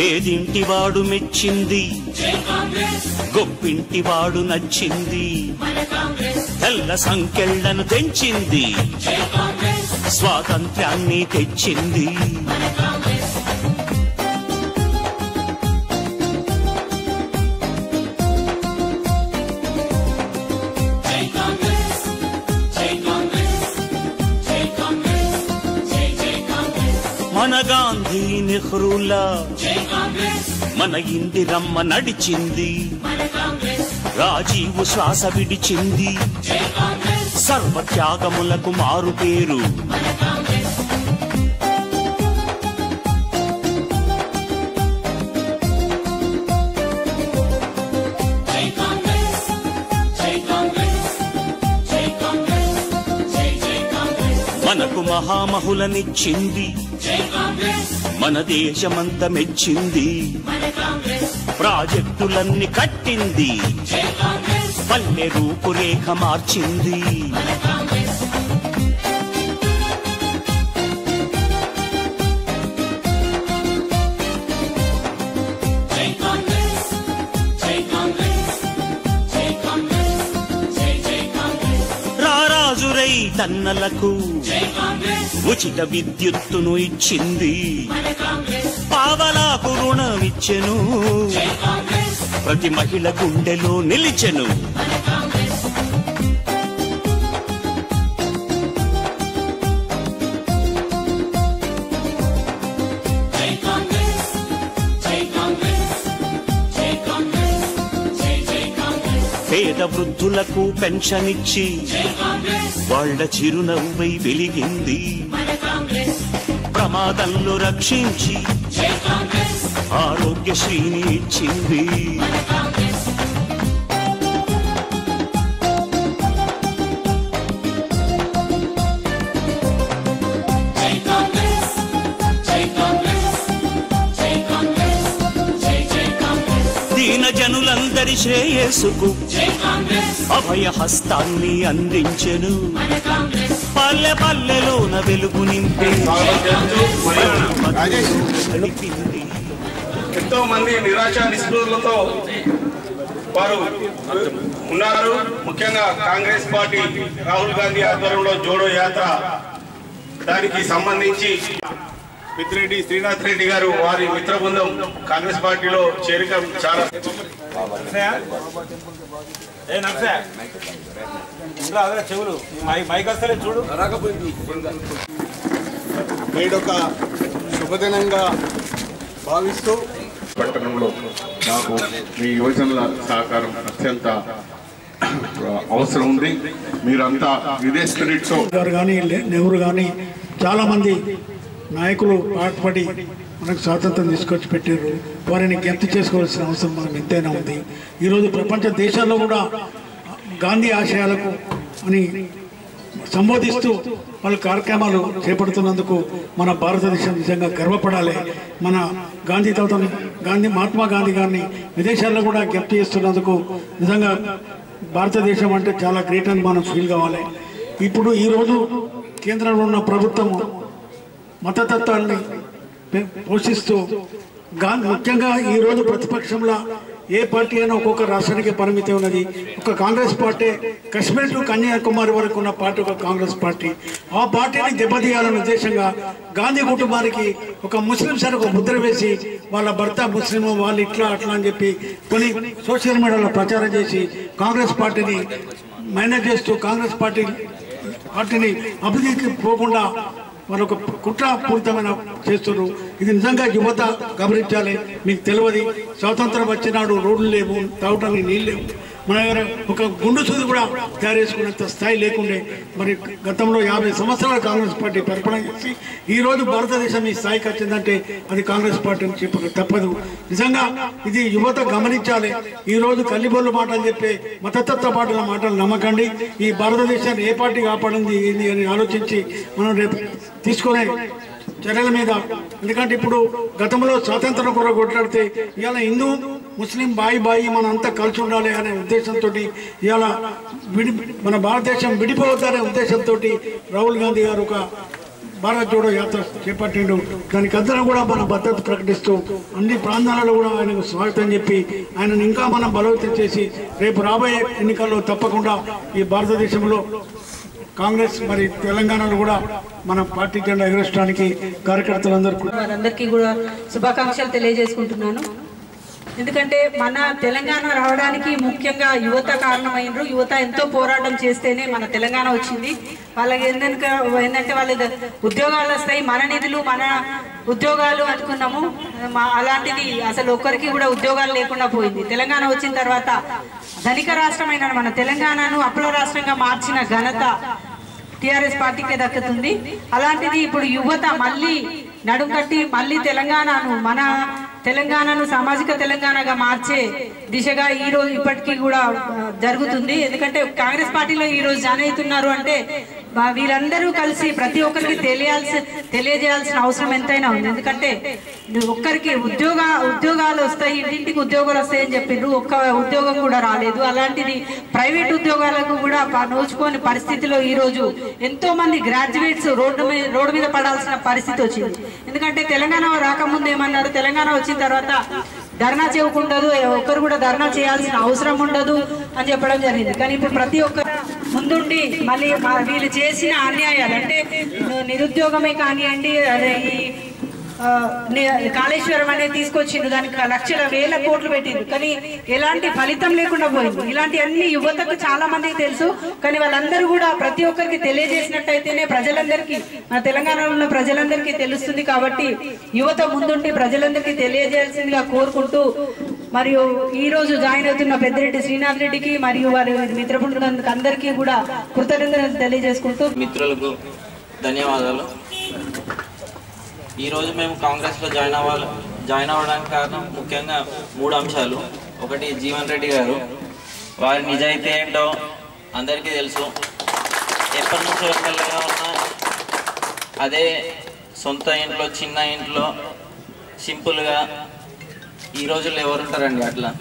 పేదింటివాడు మెచ్చింది గొప్పింటివాడు నచ్చింది తెల్ల సంకెళ్లను తెంచింది స్వాతంత్ర్యాన్ని తెచ్చింది మన గాంధీ నెహ్రూలా మన ఇందిరమ్మ నడిచింది రాజీవు శ్వాస విడిచింది సర్వత్యాగములకు మారు పేరు మనకు మహామహులనిచ్చింది మన దేశమంత మెచ్చింది ప్రాజెక్టులన్నీ కట్టింది పల్లె రూపురేఖ మార్చింది రారాజురై తన్నలకు ఉచిత విద్యుత్తును ఇచ్చింది పావలాకు రుణమిచ్చెను ప్రతి మహిళ గుండెలో నిలిచెను పేద వృద్ధులకు పెన్షన్ ఇచ్చి వాళ్ళ చిరునవ్వై వెలిగింది ప్రమాదంలో రక్షించి ఆరోగ్యశ్రీని ఇచ్చింది దీన జనులందరి శ్రేయస్సుకు అభయ హస్తాన్ని అందించెను పల్లె పల్లెలోన వెలుగు నింపే నడిపింది. ఎంతో మంది నిరాశ నిస్పృహలతో వారు ఉన్నారు ముఖ్యంగా కాంగ్రెస్ పార్టీ రాహుల్ గాంధీ ఆధ్వర్యంలో జోడో యాత్ర దానికి సంబంధించి మిత్రెడ్డి శ్రీనాథ్ రెడ్డి గారు వారి మిత్ర బృందం కాంగ్రెస్ పార్టీలో చేరిక చాలా ఏ నర్సే ఇంట్లో అదే చెవులు మై మైక్ వస్తలే చూడు నేడొక శుభదినంగా భావిస్తూ పట్టణంలో నాకు మీ యోజనల సహకారం అత్యంత అవసరం ఉంది మీరంతా ఇదే స్పిరిట్తో గారు కానీ నెహ్రూ కానీ చాలామంది నాయకులు పాటుపడి మనకు స్వాతంత్రం తీసుకొచ్చి పెట్టారు వారిని జ్ఞప్తి చేసుకోవాల్సిన అవసరం మనకు ఎంతైనా ఉంది ఈరోజు ప్రపంచ దేశాల్లో కూడా గాంధీ ఆశయాలకు అని సంబోధిస్తూ వాళ్ళ కార్యక్రమాలు చేపడుతున్నందుకు మన భారతదేశం నిజంగా గర్వపడాలి మన గాంధీ తాత గాంధీ మహాత్మా గాంధీ గారిని విదేశాల్లో కూడా జ్ఞప్తి చేస్తున్నందుకు నిజంగా భారతదేశం అంటే చాలా గ్రేట్ అని మనం ఫీల్ కావాలి ఇప్పుడు ఈరోజు కేంద్రంలో ఉన్న ప్రభుత్వం మతతత్వాన్ని పె- పోషిస్తూ గా ముఖ్యంగా ఈరోజు ప్రతిపక్షంలో ఏ పార్టీ అయినా ఒక్కొక్క రాష్ట్రానికి పరిమితి ఉన్నది ఒక Congress party Kashmir to Kanyakumari వరకు ఉన్న పార్టీ ఒక కాంగ్రెస్ పార్టీ ఆ పార్టీని దెబ్బతీయాలనే ఉద్దేశంగా గాంధీ కుటుంబానికి ఒక ముస్లిం సార్ ఒక ముద్ర వేసి వాళ్ళ భర్త ముస్లిం వాళ్ళు ఇట్లా అట్లా అని చెప్పి కొన్ని సోషల్ మీడియాలో ప్రచారం చేసి కాంగ్రెస్ పార్టీని మైనస్ చేస్తూ కాంగ్రెస్ పార్టీ పార్టీని అభివృద్ధికి పోకుండా వాళ్ళు ఒక కుట్రపూరితమైన చేస్తున్నారు ఇది నిజంగా యువత గమనించాలి మీకు తెలియదు స్వాతంత్రం వచ్చినాడు రోడ్లు లేవు తాగటానికి నీళ్ళు లేవు మన దగ్గర ఒక గుండు సూది కూడా తయారు చేసుకునేంత స్థాయి లేకుండే మరి గతంలో యాభై సంవత్సరాలు కాంగ్రెస్ పార్టీ పరిపాలన చేసి ఈ రోజు భారతదేశం ఈ స్థాయికి వచ్చిందంటే అది కాంగ్రెస్ పార్టీ అని చెప్పక తప్పదు నిజంగా ఇది యువత గమనించాలి ఈ రోజు కల్లిబొల్లు మాటలు చెప్పే మతతత్వ పాటల మాటలు నమ్మకండి ఈ భారతదేశాన్ని ఏ పార్టీ కాపాడింది ఏంది అని ఆలోచించి మనం రేపు తీసుకునే చర్యల మీద ఎందుకంటే ఇప్పుడు గతంలో స్వాతంత్రం కొరకు కొట్లాడితే ఇవాళ హిందూ ముస్లిం బాయి బాయి మన అంతా కలిసి ఉండాలి అనే ఉద్దేశంతో ఇవాళ విడి మన భారతదేశం విడిపోవద్దనే ఉద్దేశంతో రాహుల్ గాంధీ గారు ఒక భారత్ జోడో యాత్ర చేపట్టిండు దానికి అందరం కూడా మన భద్రత ప్రకటిస్తూ అన్ని ప్రాంతాలలో కూడా ఆయనకు స్వాగతం చెప్పి ఆయనను ఇంకా మనం బలోపేతం చేసి రేపు రాబోయే ఎన్నికల్లో తప్పకుండా ఈ భారతదేశంలో కాంగ్రెస్ మరి తెలంగాణలో కూడా మన పార్టీ జెండా ఎగరడానికి కార్యకర్తలందరూ కూడా వారందరికీ కూడా శుభాకాంక్షలు తెలియజేసుకుంటున్నాను ఎందుకంటే మన తెలంగాణ రావడానికి ముఖ్యంగా యువత కారణమైనరు యువత ఎంతో పోరాటం చేస్తేనే మన తెలంగాణ వచ్చింది వాళ్ళకి ఏందనక ఏంటంటే వాళ్ళ ఉద్యోగాలు వస్తాయి మన నిధులు మన ఉద్యోగాలు అనుకున్నాము మా అలాంటిది అసలు ఒక్కరికి కూడా ఉద్యోగాలు లేకుండా పోయింది తెలంగాణ వచ్చిన తర్వాత ధనిక రాష్ట్రమైన మన తెలంగాణను అప్పుల రాష్ట్రంగా మార్చిన ఘనత టిఆర్ఎస్ పార్టీకే దక్కుతుంది అలాంటిది ఇప్పుడు యువత మళ్ళీ నడుం కట్టి మళ్ళీ తెలంగాణను మన తెలంగాణను సామాజిక తెలంగాణగా మార్చే దిశగా ఈ రోజు ఇప్పటికీ కూడా ఆ, జరుగుతుంది ఎందుకంటే కాంగ్రెస్ పార్టీలో ఈ రోజు జాయిన్ అవుతున్నారు అంటే బా- వీరందరూ కలిసి ప్రతి ఒక్కరికి తెలియాల్సి తెలియజేయాల్సిన అవసరం ఎంతైనా ఉంది ఎందుకంటే ఒక్కరికి ఉద్యోగ ఉద్యోగాలు వస్తాయి ఇంటింటికి ఉద్యోగాలు వస్తాయని చెప్పిండ్రు ఒక్క ఉద్యోగం కూడా రాలేదు అలాంటిది ప్రైవేట్ ఉద్యోగాలకు కూడా ప- నోచుకోని పరిస్థితిలో ఈ రోజు ఎంతో మంది గ్రాడ్యుయేట్స్ రోడ్డు మీద రోడ్డు మీద పడాల్సిన పరిస్థితి వచ్చింది ఎందుకంటే తెలంగాణ రాకముందు ఏమన్నారు తెలంగాణ వచ్చిన తర్వాత ధర్నా చేయకుండదు ఒక్కరు కూడా ధర్నా చేయాల్సిన అవసరం ఉండదు అని చెప్పడం జరిగింది కానీ ఇప్పుడు ప్రతి ఒక్కరు ముందుండి మళ్ళీ మా- వీళ్ళు చేసిన అన్యాయాలు అంటే నిరుద్యోగమే కానివ్వండి అదే ఈ ఆ, ని- కాళేశ్వరం అనేది తీసుకొచ్చిండు దానికి లక్షల వేల కోట్లు పెట్టిండు కానీ ఎలాంటి ఫలితం లేకుండా పోయింది ఇలాంటి అన్ని యువతకు చాలా మందికి తెలుసు కానీ వాళ్ళందరూ కూడా ప్రతి ఒక్కరికి తెలియజేసినట్టయితేనే ప్రజలందరికీ మన తెలంగాణలో ఉన్న ప్రజలందరికీ తెలుస్తుంది కాబట్టి యువత ముందుండి ప్రజలందరికీ తెలియజేయాల్సిందిగా కోరుకుంటూ మరియు ఈ రోజు జాయిన్ అవుతున్న పెద్దిరెడ్డి శ్రీనాథ్ రెడ్డికి మరియు వారి మిత్ర బృందానికి అందరికీ కూడా కృతజ్ఞతలు తెలియజేసుకుంటూ మిత్రులకు ధన్యవాదాలు ఈరోజు మేము కాంగ్రెస్లో జాయిన్ అవ్వాలి జాయిన్ అవ్వడానికి కారణం ముఖ్యంగా మూడు అంశాలు ఒకటి జీవన్ రెడ్డి గారు వారి నిజాయితీ ఏంటో అందరికీ తెలుసు ఎప్పటి నుంచో ఎమ్మెల్యేగా ఉన్నా అదే సొంత ఇంట్లో చిన్న ఇంట్లో సింపుల్గా ఈ రోజుల్లో ఎవరుంటారండి అట్లా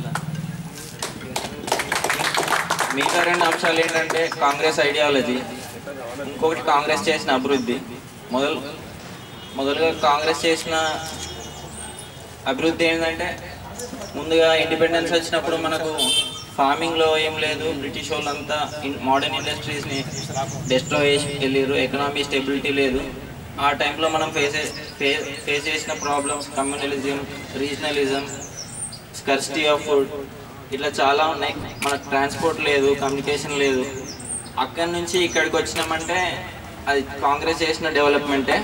మిగతా రెండు అంశాలు ఏంటంటే కాంగ్రెస్ ఐడియాలజీ ఇంకొకటి కాంగ్రెస్ చేసిన అభివృద్ధి మొదలు మొదలుగా కాంగ్రెస్ చేసిన అభివృద్ధి ఏంటంటే ముందుగా ఇండిపెండెన్స్ వచ్చినప్పుడు మనకు ఫార్మింగ్లో ఏం లేదు బ్రిటిష్ వాళ్ళంతా మోడర్న్ ఇండస్ట్రీస్ని డెస్ట్రాయ్ చేసి వెళ్ళారు ఎకనామీ స్టెబిలిటీ లేదు ఆ టైంలో మనం ఫేస్ ఫేస్ చేసిన problems communalism regionalism scarcity of food ఇట్లా చాలా ఉన్నాయి మనకు ట్రాన్స్పోర్ట్ లేదు కమ్యూనికేషన్ లేదు అక్కడి నుంచి ఇక్కడికి వచ్చినామంటే అది కాంగ్రెస్ చేసిన డెవలప్మెంటే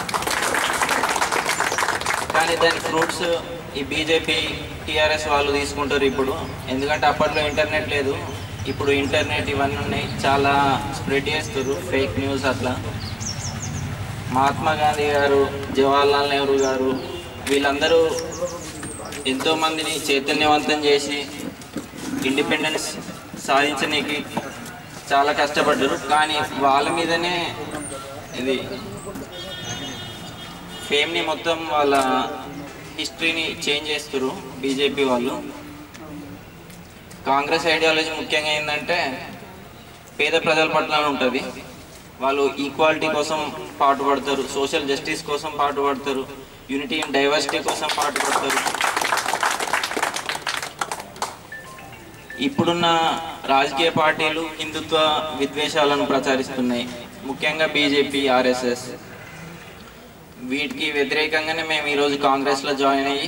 కానీ దాని ఫ్రూట్స్ ఈ బీజేపీ టీఆర్ఎస్ వాళ్ళు తీసుకుంటారు ఇప్పుడు ఎందుకంటే అప్పట్లో ఇంటర్నెట్ లేదు ఇప్పుడు ఇంటర్నెట్ ఇవన్నీ ఉన్నాయి చాలా స్ప్రెడ్ చేస్తారు ఫేక్ న్యూస్ అట్లా మహాత్మా గాంధీ గారు జవహర్లాల్ నెహ్రూ గారు వీళ్ళందరూ ఎంతో మందిని చైతన్యవంతం చేసి ఇండిపెండెన్స్ సాధించడానికి చాలా కష్టపడ్డారు కానీ వాళ్ళ మీదనే ఇది ఫేమ్ని మొత్తం వాళ్ళ హిస్టరీని చేంజ్ చేస్తారు బీజేపీ వాళ్ళు కాంగ్రెస్ ఐడియాలజీ ముఖ్యంగా ఏంటంటే పేద ప్రజల పట్ల ఉంటుంది వాళ్ళు ఈక్వాలిటీ కోసం పాటుపడతారు సోషల్ జస్టిస్ కోసం పాటుపడతారు యూనిటీ ఇన్ డైవర్సిటీ కోసం పాటుపడతారు ఇప్పుడున్న రాజకీయ పార్టీలు హిందుత్వ విద్వేషాలను ప్రచారిస్తున్నాయి ముఖ్యంగా బీజేపీ ఆర్ఎస్ఎస్ వీటికి వ్యతిరేకంగానే మేము ఈరోజు కాంగ్రెస్లో జాయిన్ అయ్యి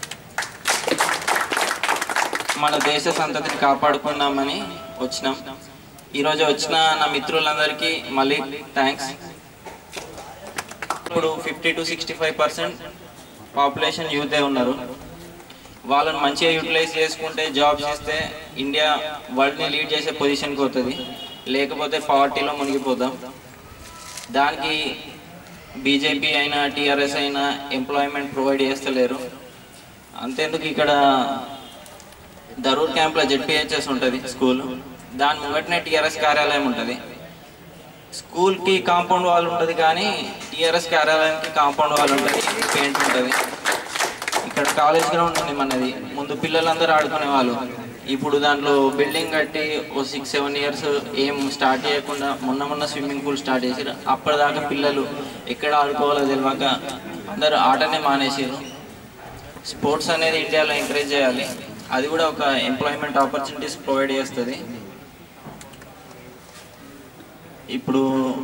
మన దేశ సంతతిని కాపాడుకుందామని వచ్చినాం ఈరోజు వచ్చిన నా మిత్రులందరికీ మళ్ళీ థ్యాంక్స్ ఇప్పుడు fifty to sixty five percent population యూతే ఉన్నారు వాళ్ళని మంచిగా యూటిలైజ్ చేసుకుంటే జాబ్స్ ఇస్తే ఇండియా వరల్డ్ని లీడ్ చేసే పొజిషన్కి పోతుంది లేకపోతే పావర్టీలో మునిగిపోతాం దానికి బీజేపీ అయినా టీఆర్ఎస్ అయినా ఎంప్లాయ్మెంట్ ప్రొవైడ్ చేస్తలేరు అంతేందుకు ఇక్కడ దరూర్ క్యాంప్లో జెడ్పీహెచ్ఎస్ ఉంటుంది స్కూల్ దాని ముంగటనే టీఆర్ఎస్ కార్యాలయం ఉంటుంది స్కూల్కి కాంపౌండ్ వాల్ ఉంటుంది కానీ టీఆర్ఎస్ కార్యాలయానికి కాంపౌండ్ వాల్ ఉంటుంది పెయింట్ ఉంటుంది ఇక్కడ కాలేజ్ గ్రౌండ్ ఉంది మనది ముందు పిల్లలందరూ ఆడుకునే వాళ్ళు ఇప్పుడు దాంట్లో బిల్డింగ్ కట్టి ఓ సిక్స్ సెవెన్ ఇయర్స్ ఏం స్టార్ట్ చేయకుండా మొన్న మొన్న స్విమ్మింగ్ పూల్ స్టార్ట్ చేసారు అప్పటిదాకా పిల్లలు ఎక్కడ ఆడుకోవాలో తెలియక అందరూ ఆటనే మానేసారు స్పోర్ట్స్ అనేది ఇండియాలో ఎంకరేజ్ చేయాలి అది కూడా ఒక ఎంప్లాయ్మెంట్ ఆపర్చునిటీస్ ప్రొవైడ్ చేస్తుంది ఇప్పుడు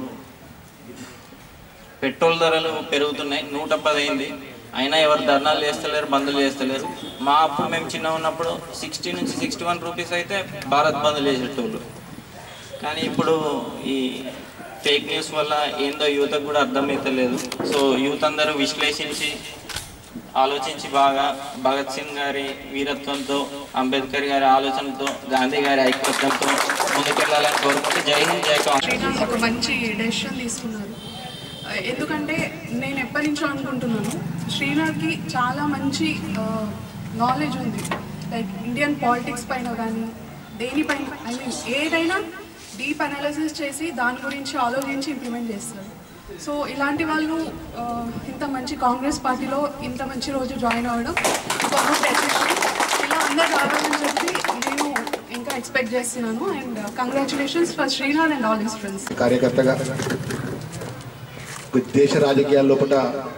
పెట్రోల్ ధరలు పెరుగుతున్నాయి నూట పది అయింది అయినా ఎవరు ధర్నాలు చేస్తలేరు బంధులు చేస్తలేరు మా అప్పుడు మేము చిన్న ఉన్నప్పుడు సిక్స్టీ నుంచి సిక్స్టీ వన్ రూపీస్ అయితే భారత్ బంధులు చేసేటోళ్ళు కానీ ఇప్పుడు ఈ ఫేక్ న్యూస్ వల్ల ఏందో యువతకు కూడా అర్థమవుతలేదు సో యూత్ అందరూ విశ్లేషించి ఆలోచించి బాగా భగత్ సింగ్ గారి వీరత్వంతో అంబేద్కర్ గారి ఆలోచనతో గాంధీ గారి ఐక్యత్వంతో ముందుకెళ్లాలని కోరుకుంటూ జై హింద్ జై కాంగ్రెస్ శ్రీనాథ్ ఒక మంచి డెసిషన్ తీసుకున్నారు ఆ, ఎందుకంటే నేను ఎప్పటి నుంచో అనుకుంటున్నాను శ్రీనాథ్కి చాలా మంచి నాలెడ్జ్ ఉంది లైక్ ఇండియన్ పాలిటిక్స్ పైన కానీ దేనిపైన ఐ మీన్ ఏదైనా డీప్ అనాలిసిస్ చేసి దాని గురించి ఆలోచించి ఇంప్లిమెంట్ చేస్తారు సో ఇలాంటి వాళ్ళు ఆ, ఇంత మంచి కాంగ్రెస్ పార్టీలో ఇంత మంచి రోజు జాయిన్ అవ్వడం ఒక గుడ్ డెసిషన్ ఇలా అందరు రావాలని చెప్పి నేను ఇంకా ఎక్స్పెక్ట్ చేస్తున్నాను and congratulations for Srinath and all his friends కార్యకర్తగా దేశ రాజకీయాల లోపల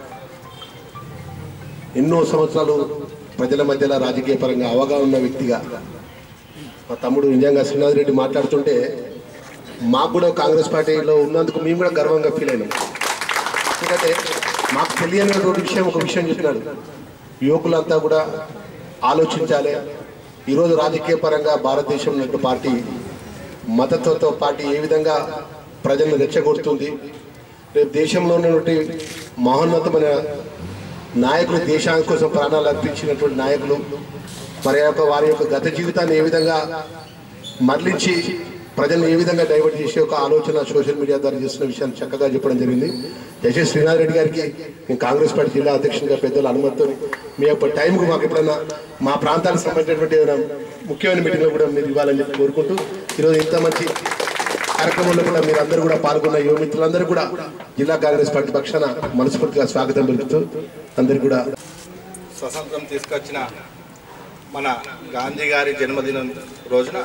ఎన్నో సంవత్సరాలు ప్రజల మధ్యలో రాజకీయ పరంగా అవగాహన ఉన్న వ్యక్తిగా మా తమ్ముడు నిజంగా శ్రీనాథ్ రెడ్డి మాట్లాడుతుంటే మాకు కూడా కాంగ్రెస్ పార్టీలో ఉన్నందుకు మేము కూడా గర్వంగా ఫీల్ అయినాం ఎందుకంటే మాకు తెలియనటువంటి విషయం ఒక విషయం చెప్పినాడు యువకులంతా కూడా ఆలోచించాలి ఈరోజు రాజకీయ పరంగా భారతదేశంలో ఉన్న పార్టీ మతత్వంతో పార్టీ ఏ విధంగా ప్రజలను రెచ్చగొడుతుంది రేపు దేశంలో ఉన్నటువంటి మహోన్నతమైన నాయకులు దేశాని కోసం ప్రాణాలు అర్పించినటువంటి నాయకులు మరి యొక్క వారి యొక్క గత జీవితాన్ని ఏ విధంగా మరలించి ప్రజలను ఏ విధంగా డైవర్ట్ చేసే ఒక ఆలోచన సోషల్ మీడియా ద్వారా చేస్తున్న విషయాన్ని చక్కగా చెప్పడం జరిగింది యశస్ శ్రీనాథ్ రెడ్డి గారికి నేను కాంగ్రెస్ పార్టీ జిల్లా అధ్యక్షునిగా పెద్దల అనుమతితో మీ యొక్క టైంకు మాకు ఎప్పుడైనా మా ప్రాంతానికి సంబంధించినటువంటి ఏదైనా ముఖ్యమైన మీటింగ్లో కూడా మీరు ఇవ్వాలని చెప్పి కోరుకుంటూ ఈరోజు ఇంత మంచి కార్యక్రమంలో కూడా మీరు అందరూ కూడా పాల్గొన్న యువ మిత్రులందరూ కూడా జిల్లా కాంగ్రెస్ పార్టీ పక్షాన మనస్ఫూర్తిగా స్వాగతం పలుకుతూ అందరికీ కూడా స్వతంత్రం తీసుకొచ్చిన మన గాంధీ గారి జన్మదినం రోజున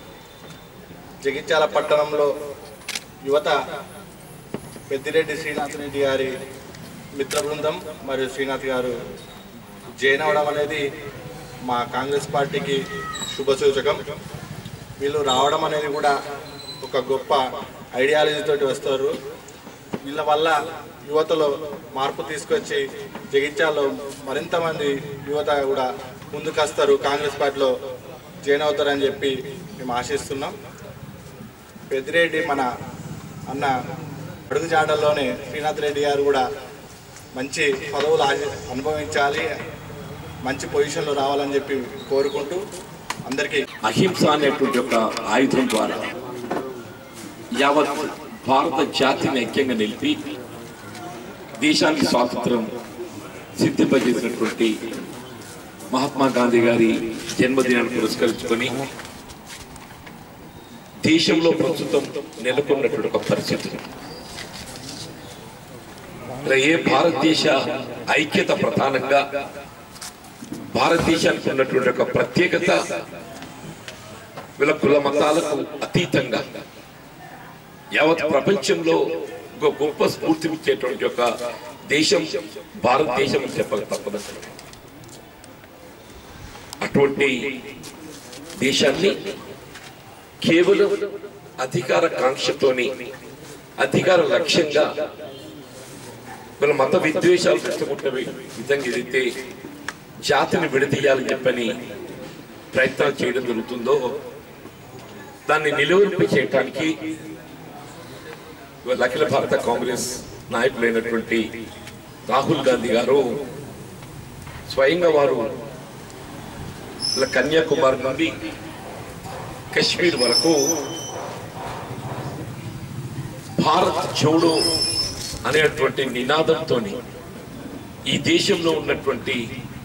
జగిత్యాల పట్టణంలో యువత పెద్దిరెడ్డి శ్రీనాథ్ రెడ్డి గారి మిత్ర బృందం మరియు శ్రీనాథ్ గారు జైన్ అవడం అనేది మా కాంగ్రెస్ పార్టీకి శుభసూచకం వీళ్ళు రావడం అనేది కూడా ఒక గొప్ప ఐడియాలజీతోటి వస్తారు వీళ్ళ వల్ల యువతలో మార్పు తీసుకొచ్చి జగిత్యాల్లో మరింత మంది యువత కూడా ముందుకు వస్తారు కాంగ్రెస్ పార్టీలో జాయిన్ అవుతారని చెప్పి మేము ఆశిస్తున్నాం పెద్దిరెడ్డి మన అన్న అడుగుజాడల్లోనే శ్రీనాథ్ రెడ్డి గారు కూడా మంచి పదవులు ఆశ- అనుభవించాలి మంచి పొజిషన్లో రావాలని చెప్పి కోరుకుంటూ అందరికీ అహింస అనేటువంటి ఒక ఆయుధం ద్వారా యావత్ భారత జాతిని ఐక్యంగా నిలిపి దేశానికి స్వాతంత్రం సిద్ధింపజేసినటువంటి మహాత్మా గాంధీ గారి జన్మదినాన్ని పురస్కరించుకొని దేశంలో ప్రస్తుతం నెలకొన్నటువంటి ఒక పరిస్థితి ఇలా ఏ భారతదేశ ఐక్యత ప్రధానంగా భారతదేశానికి ఉన్నటువంటి ఒక ప్రత్యేకత వీళ్ళ కుల మతాలకు అతీతంగా యావత్ ప్రపంచంలో ఒక గొప్ప స్ఫూర్తినిచ్చేటువంటి ఒక దేశం భారతదేశం అని చెప్పక తప్పదు అటువంటి దేశాన్ని కేవలం అధికార కాంక్షతోని అధికార లక్ష్యంగా వీళ్ళ మత విద్వేషాలు పెట్టుకుంటే విధంగా ఏదైతే జాతిని విడదీయాలని చెప్పని ప్రయత్నాలు చేయడం జరుగుతుందో దాన్ని నిలువరింప చేయటానికి ఇవాళ అఖిల భారత కాంగ్రెస్ నాయకులైనటువంటి రాహుల్ గాంధీ గారు స్వయంగా వారు ఇలా కన్యాకుమారి నుండి కశ్మీర్ వరకు భారత్ జోడో అనేటువంటి నినాదంతో ఈ దేశంలో ఉన్నటువంటి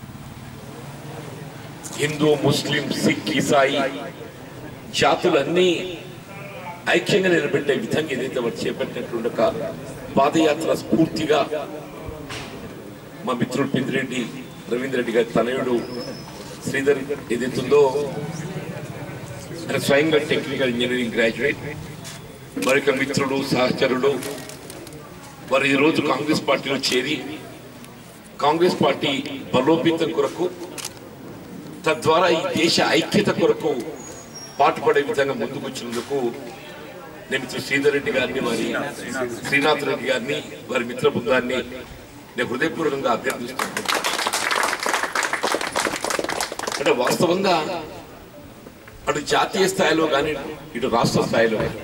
హిందూ ముస్లిం సిక్ ఇసాయి జాతులన్నీ ఐక్యంగా నిలబెట్టే విధంగా ఏదైతే వారు చేపట్టినటువంటి ఒక పాదయాత్ర స్ఫూర్తిగా మా మిత్రుడు పిందిరెడ్డి రవీంద్ర రెడ్డి గారి తనయుడు శ్రీధర్ ఏదైతుందో ఆయన స్వయంగా టెక్నికల్ ఇంజనీరింగ్ గ్రాడ్యుయేట్ మరొక మిత్రుడు సహచరుడు వారు ఈరోజు కాంగ్రెస్ పార్టీలో చేరి కాంగ్రెస్ పార్టీ బలోపేతం కొరకు తద్వారా ఈ దేశ ఐక్యత కొరకు పాటుపడే విధంగా ముందుకు వచ్చినందుకు నేను మిత్రుడు శ్రీధర్ రెడ్డి గారిని వారి శ్రీనాథ్ రెడ్డి గారిని వారి మిత్ర బృందాన్ని నేను హృదయపూర్వకంగా అభ్యర్థిస్తున్నాను అంటే వాస్తవంగా అటు జాతీయ స్థాయిలో కానీ ఇటు రాష్ట్ర స్థాయిలో కానీ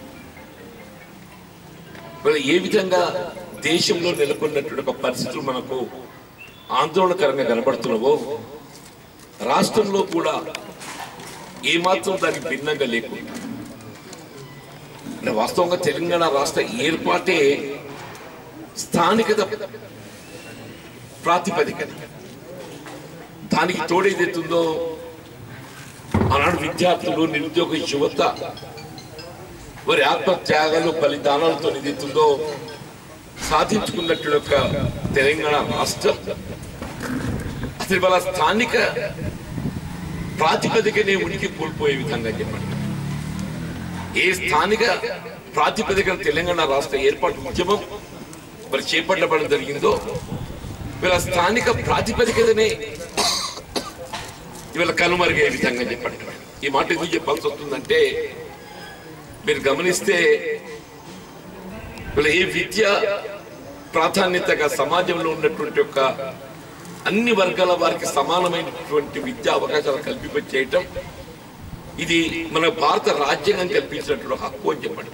మరి ఏ విధంగా దేశంలో నెలకొన్నటువంటి ఒక పరిస్థితులు మనకు ఆందోళనకరంగా కనబడుతున్నావో రాష్ట్రంలో కూడా ఏమాత్రం దానికి భిన్నంగా లేకుండా అంటే వాస్తవంగా తెలంగాణ రాష్ట్ర ఏర్పాటే స్థానికత ప్రాతిపదికన దానికి తోడేదైతుందో ఆనాడు విద్యార్థులు నిరుద్యోగ యువత వారి ఆత్మత్యాగాలు బలిదానాలతో ఏదైతుందో సాధించుకున్నట్టు యొక్క తెలంగాణ రాష్ట్రం అసలు వాళ్ళ స్థానిక ప్రాతిపదికనే ఉనికి కోల్పోయే విధంగా చెప్పండి ఏ స్థానిక ప్రాతిపదికన తెలంగాణ రాష్ట్ర ఏర్పాటు ఉద్యమం మరి చేపట్టబడడం జరిగిందో వీళ్ళ స్థానిక ప్రాతిపదికనే ఇవాళ కనుమరుగే విధంగా చెప్పండి ఈ మాట ఎందుకు చెప్పాల్సి వస్తుందంటే మీరు గమనిస్తే వీళ్ళ ఏ విద్య ప్రాధాన్యతగా సమాజంలో ఉన్నటువంటి యొక్క అన్ని వర్గాల వారికి సమానమైనటువంటి విద్యా అవకాశాలు కల్పింప చేయటం ఇది మన భారత రాజ్యాంగం కల్పించినటువంటి హక్కు అని చెప్పండి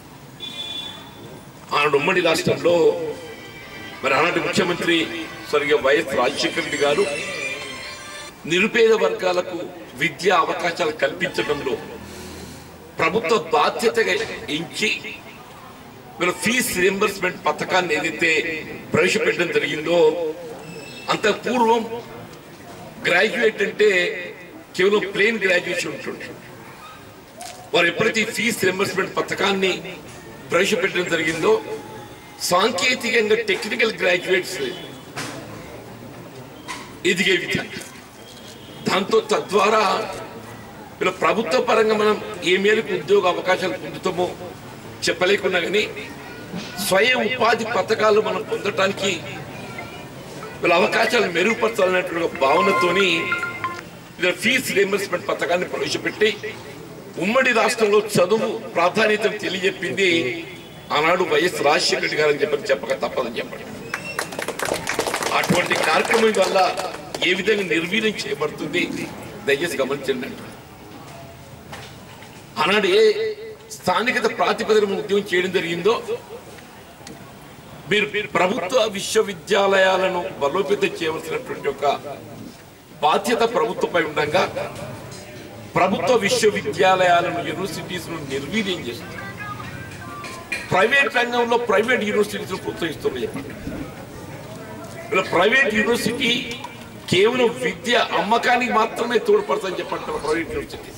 ఆనాడు ఉమ్మడి రాష్ట్రంలో మరి ఆనాటి ముఖ్యమంత్రి స్వర్గీయ వైఎస్ రాజశేఖర రెడ్డి గారు నిరుపేద వర్గాలకు విద్యా అవకాశాలు కల్పించడంలో ప్రభుత్వ బాధ్యతగా ఎంచి వీళ్ళ ఫీజ్ రియంబర్స్మెంట్ పథకాన్ని ఏదైతే ప్రవేశపెట్టడం జరిగిందో అంత పూర్వం గ్రాడ్యుయేట్ అంటే కేవలం ప్లేన్ గ్రాడ్యుయేషన్ ఉంటుంది వారు ఎప్పుడైతే ఈ ఫీజ్ రియంబర్స్మెంట్ పథకాన్ని ప్రవేశపెట్టడం జరిగిందో సాంకేతికంగా టెక్నికల్ గ్రాడ్యుయేట్స్ ఎదిగే విధంగా దాంతో తద్వారా వీళ్ళ ప్రభుత్వ పరంగా మనం ఏ మేరకు ఉద్యోగ అవకాశాలు పొందుతామో చెప్పలేకున్నా కానీ స్వయం ఉపాధి పథకాలు మనం పొందటానికి వీళ్ళ అవకాశాలు మెరుగుపరచాలనేటువంటి ఒక భావనతోని వీళ్ళ ఫీజు రియంబర్స్మెంట్ పథకాన్ని ప్రవేశపెట్టి ఉమ్మడి రాష్ట్రంలో చదువు ప్రాధాన్యతను తెలియజెప్పింది ఆనాడు వైఎస్ రాజశేఖర రెడ్డి గారు అని చెప్పని చెప్పక తప్పదని చెప్పండి అటువంటి కార్యక్రమం వల్ల ఏ విధంగా నిర్వీర్యం చేయబడుతుంది దయచేసి గమనించండి అంటున్నాను. ఆనాడు ఏ స్థానికత ప్రాతిపదికన ఉద్యోగం చేయడం జరిగిందో మీరు ప్రభుత్వ విశ్వవిద్యాలయాలను బలోపేతం చేయవలసినటువంటి ఒక బాధ్యత ప్రభుత్వంపై ఉండగా ప్రభుత్వ విశ్వవిద్యాలయాలను యూనివర్సిటీస్ ను నిర్వీర్యం చేస్తుంది ప్రైవేట్ రంగంలో ప్రైవేట్ యూనివర్సిటీస్ ప్రోత్సహిస్తుంది చెప్పండి ఇలా ప్రైవేట్ యూనివర్సిటీ కేవలం విద్య అమ్మకానికి మాత్రమే తోడ్పడతాని చెప్పంటారు ప్రైవేట్ యూనివర్సిటీస్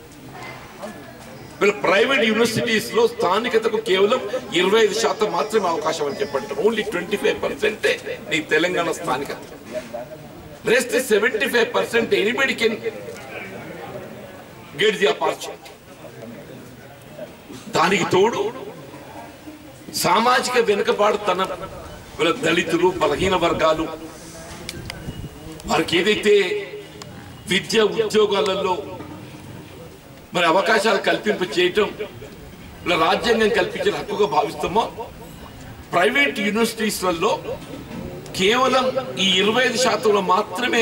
వీళ్ళ ప్రైవేట్ యూనివర్సిటీస్ లో స్థానికతకు కేవలం ఇరవై ఐదు శాతం మాత్రమే అవకాశం అని చెప్పంటారు ఓన్లీ ట్వంటీ ఫైవ్ పర్సెంటే నీ తెలంగాణ స్థానికత rest seventy five percent anybody can get the opportunity దానికి తోడు సామాజిక వెనుకబాటుతనం వీళ్ళ దళితులు బలహీన వర్గాలు వారికి ఏదైతే విద్య ఉద్యోగాలలో మరి అవకాశాలు కల్పింప చేయటం ఇలా రాజ్యాంగం కల్పించిన హక్కుగా భావిస్తామో ప్రైవేట్ యూనివర్సిటీస్లలో కేవలం ఈ ఇరవై ఐదు శాతంలో మాత్రమే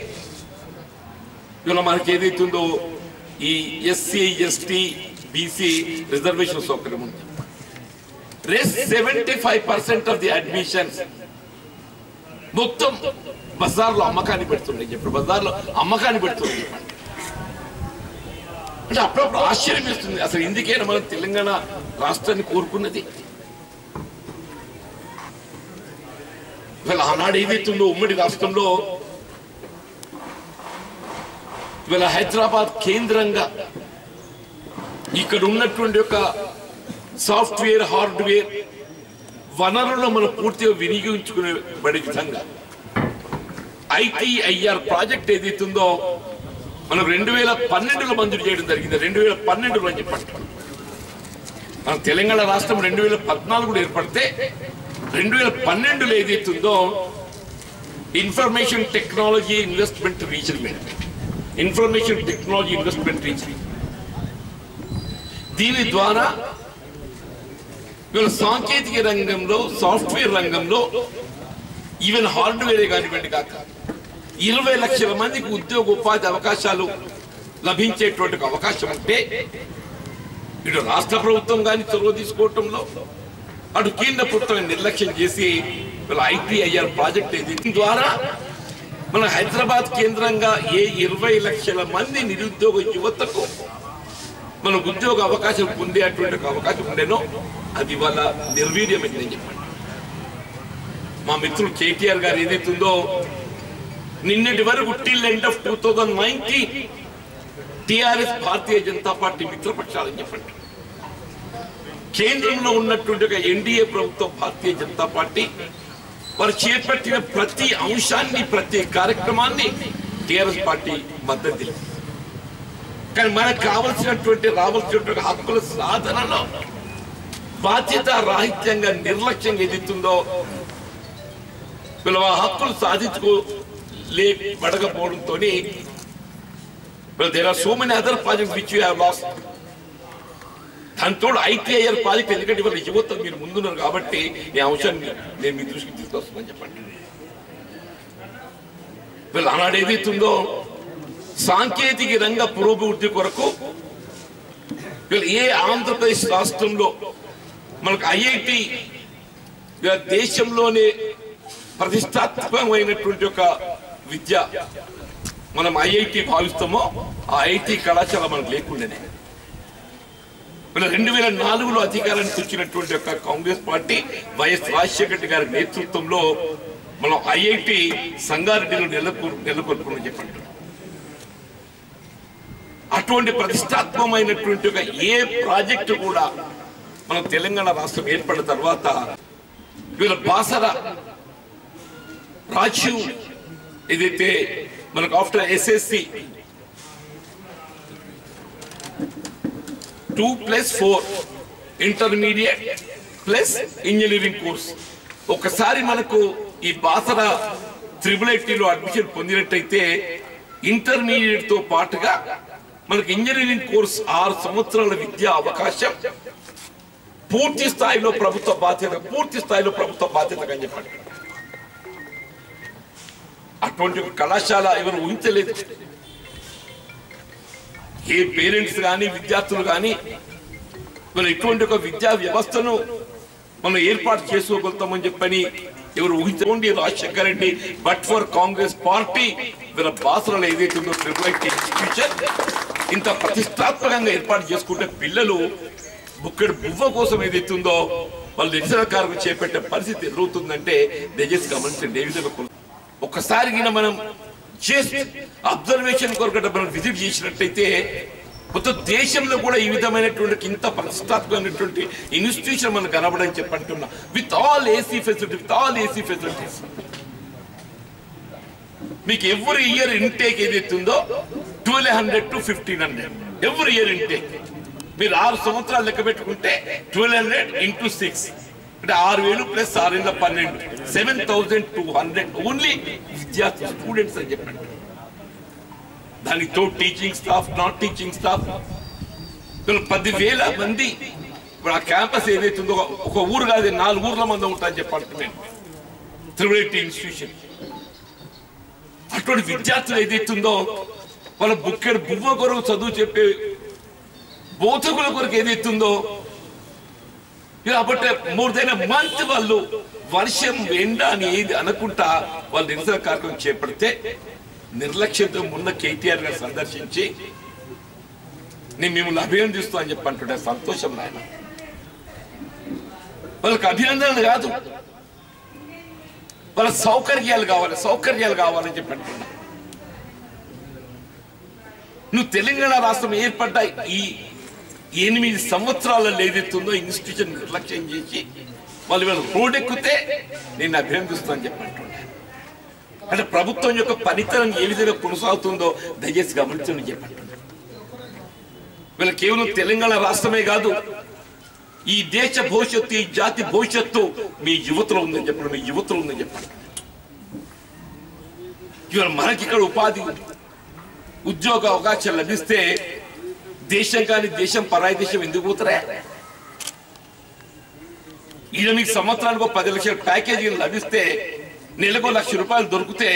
ఇలా మనకి ఏదైతుందో ఈ ఎస్సీ ఎస్టీ బీసీ రిజర్వేషన్ సౌకర్యం ఉంది rest seventy five percent of the admissions మొత్తం బజార్లో అమ్మకాన్ని పెడుతున్నాయి చెప్పండి బజార్లో అమ్మకాన్ని పెడుతున్నాయి చెప్పండి అంటే అప్పుడప్పుడు ఆశ్చర్యం వేస్తుంది అసలు ఎందుకైనా మనం తెలంగాణ రాష్ట్రాన్ని కోరుకున్నది ఇవాళ ఆనాడు ఏదైతుందో ఉమ్మడి రాష్ట్రంలో ఇవాళ హైదరాబాద్ కేంద్రంగా ఇక్కడ ఉన్నటువంటి ఒక సాఫ్ట్వేర్ హార్డ్వేర్ వనరులను మనం పూర్తిగా వినియోగించుకునే బడే విధంగా ఐటీఐఆర్ ప్రాజెక్ట్ ఏదైతుందో మనం రెండు వేల పన్నెండులో మంజూరు చేయడం జరిగింది రెండు వేల పన్నెండులో అని చెప్పండి మన తెలంగాణ రాష్ట్రం రెండు వేల పద్నాలుగులో ఏర్పడితే రెండు వేల పన్నెండులో ఏదైతుందో ఇన్ఫర్మేషన్ టెక్నాలజీ ఇన్వెస్ట్మెంట్ రీజన్మెంట్ ఇన్ఫర్మేషన్ టెక్నాలజీ ఇన్వెస్ట్మెంట్ రీజన్ దీని ద్వారా ఇవాళ సాంకేతిక రంగంలో సాఫ్ట్వేర్ రంగంలో ఈవెన్ హార్డ్వేర్ కానివ్వండి కాక ఇరవై లక్షల మందికి ఉద్యోగ ఉపాధి అవకాశాలు లభించేటువంటి ఒక అవకాశం ఉంటే ఇటు రాష్ట్ర ప్రభుత్వం కానీ చొరవ తీసుకోవటంలో అటు కేంద్ర ప్రభుత్వం నిర్లక్ష్యం చేసి వీళ్ళ ఐటీఐఆర్ ప్రాజెక్ట్ ఏది దీని ద్వారా మన హైదరాబాద్ కేంద్రంగా ఏ ఇరవై లక్షల మంది నిరుద్యోగ యువతకు మన ఉద్యోగ అవకాశం పొందేటువంటి ఒక అవకాశం ఉండేనో అది వాళ్ళ నిర్వీర్యమైంది నేను చెప్పండి మా మిత్రుడు కేటీఆర్ గారు ఏదైతుందో నిన్నటి వరకు till end of two thousand nineteen TRS Bharatiya Janata party మిత్రపక్షాలని చెప్పండి కేంద్రంలో ఉన్నటువంటి ఒక ఎన్డీఏ ప్రభుత్వం భారతీయ జనతా పార్టీ వారు చేపట్టిన ప్రతి అంశాన్ని ప్రతి కార్యక్రమాన్ని టిఆర్ఎస్ పార్టీ మద్దతు తెలిపింది కానీ మనకు కావలసినటువంటి రావాల్సినటువంటి హక్కుల సాధనలో బాధ్యత రాహిత్యంగా నిర్లక్ష్యంగా ఎదుగుతుందో వీళ్ళు ఆ హక్కులు సాధించుకో లే పడకపోవడంతో there are so many other project which you have lost దాంతో ఐటీఐఆర్ ప్రాజెక్ట్ ఎందుకంటే వాళ్ళ యువత మీరు ముందున్నారు కాబట్టి ఈ అంశాన్ని నేను మీ దృష్టికి తీసుకొస్తానని చెప్పండి వీళ్ళు ఆనాడు ఏదైతుందో సాంకేతిక రంగ పురోభివృద్ధి కొరకు వీళ్ళు ఏ ఆంధ్రప్రదేశ్ రాష్ట్రంలో మనకు ఐఐటి దేశంలోనే ప్రతిష్టాత్మకమైనటువంటి ఒక విద్య మనం ఐఐటి భావిస్తామో ఆ ఐఐటి కళాశాల మనకు లేకుండానే మన రెండు వేల నాలుగులో అధికారానికి వచ్చినటువంటి ఒక Congress party YS Rajasekhara Reddy garu నేతృత్వంలో మనం ఐఐటి సంగారెడ్డిలో నెలకొ నెలకొల్పమని చెప్పండి అటువంటి ప్రతిష్టాత్మకమైనటువంటి ఒక ఏ ప్రాజెక్టు కూడా మన తెలంగాణ రాష్ట్రం ఏర్పడిన తర్వాత వీళ్ళ బాసర రాజీవ్ ఏదైతే మనకు after SSC two plus four intermediate plus engineering course ఒకసారి మనకు ఈ బాసర త్రిబుల్ ఐటీలో అడ్మిషన్ పొందినట్టయితే ఇంటర్మీడియట్ తో పాటుగా మనకు ఇంజనీరింగ్ కోర్స్ ఆరు సంవత్సరాల విద్యా అవకాశం పూర్తి స్థాయిలో ప్రభుత్వ బాధ్యత పూర్తి స్థాయిలో ప్రభుత్వ బాధ్యత అని చెప్పండి అటువంటి ఒక కళాశాల ఎవరు ఊహించలేదు ఏ పేరెంట్స్ కానీ విద్యార్థులు కానీ మనం ఇటువంటి ఒక విద్యా వ్యవస్థను మనం ఏర్పాటు చేసుకోగలుగుతామని చెప్పని ఎవరు ఊహించుకోండి Rajasekhara Reddy but for Congress party వీళ్ళ బాసరలో ఏదైతే ఉందో ట్రిపుల్ ఐటీ ఇన్స్టిట్యూషన్ ఇంత ప్రతిష్టాత్మకంగా ఏర్పాటు చేసుకుంటే పిల్లలు బుక్కడి బువ్వ కోసం ఏదైతే ఉందో వాళ్ళు నిరసన కార్యక్రమం చేపట్టే పరిస్థితి ఎదురవుతుందంటే దయచేసి గమనించండి ఏ విధంగా కొలు- ఒక్కసారి గిన మనం చేసి అబ్జర్వేషన్ కొరకట మనం విజిట్ చేసినట్టయితే మొత్తం దేశంలో కూడా ఈ విధమైనటువంటి ఇంత ప్రతిష్టాత్మకమైనటువంటి ఇన్స్టిట్యూషన్ మనకు కనబడని చెప్పంటున్నా with all AC facility with all AC facilities మీకు ఎవ్రీ ఇయర్ ఇంటేక్ ఏదైతే ఉందో twelve hundred to fifteen hundred every year intake మీరు ఆరు సంవత్సరాలు లెక్క పెట్టుకుంటే ట్వెల్వ్ హండ్రెడ్ ఇంటూ సిక్స్ అంటే ఆరు వేలు ప్లస్ ఆరు వేల పన్నెండు seven thousand two hundred only విద్యార్థి స్టూడెంట్స్ అని చెప్పండి దానితో teaching staff non teaching staff పదివేల మంది ఇప్పుడు ఆ క్యాంపస్ ఏదైతే ఉందో ఒక- ఒక ఊరు కాదు నాలుగు ఊర్ల మంది ఉంటారని చెప్పండి నేను త్రిబుల్ ఇన్స్టిట్యూషన్ అటువంటి విద్యార్థులు ఏదైతుందో వాళ్ళ బుక్కెడు బువ్వ కొరకు చదువు చెప్పే బోధకుల కొరకు ఏదైతుందో కాబట్టి మోర్ దెన్ మంత్ వాళ్ళు వర్షం ఎండ అని ఏది అనుకుంటా వాళ్ళు నిరసన కార్యక్రమం చేపడితే నిర్లక్ష్యంతో ఉన్న కేటీఆర్ గారు సందర్శించి నేను మిమ్మల్ని అభినందిస్తూ అని చెప్పి అంటుంటే సంతోషం నాయన వాళ్ళకి అభినందనలు కాదు వాళ్ళ సౌకర్యాలు కావాలి సౌకర్యాలు కావాలని చెప్పి అంటున్నా నువ్వు తెలంగాణ రాష్ట్రం ఏర్పడ్డ ఈ ఎనిమిది సంవత్సరాలలో ఏదైతుందో ఇన్స్టిట్యూషన్ నిర్లక్ష్యం చేసి వాళ్ళు వీళ్ళు రోడ్ ఎక్కితే నేను అభినందిస్తాను చెప్పి అంటున్నా అంటే ప్రభుత్వం యొక్క పనితనం ఏ విధంగా కొనసాగుతుందో దయచేసి గమనించండి చెప్పండి వీళ్ళ కేవలం తెలంగాణ రాష్ట్రమే కాదు ఈ దేశ భవిష్యత్తు ఈ జాతి భవిష్యత్తు మీ యువతలో ఉందని చెప్పండి మీ యువతలో ఉందని చెప్పండి ఇవాళ మనకి ఇక్కడ ఉపాధి ఉద్యోగ అవకాశాలు లభిస్తే దేశం కానీ దేశం పరాయి దేశం ఎందుకు పోతారా ఈయన మీకు సంవత్సరానికి ఒక పది లక్షల ప్యాకేజీ లభిస్తే నెలకు లక్ష రూపాయలు దొరికితే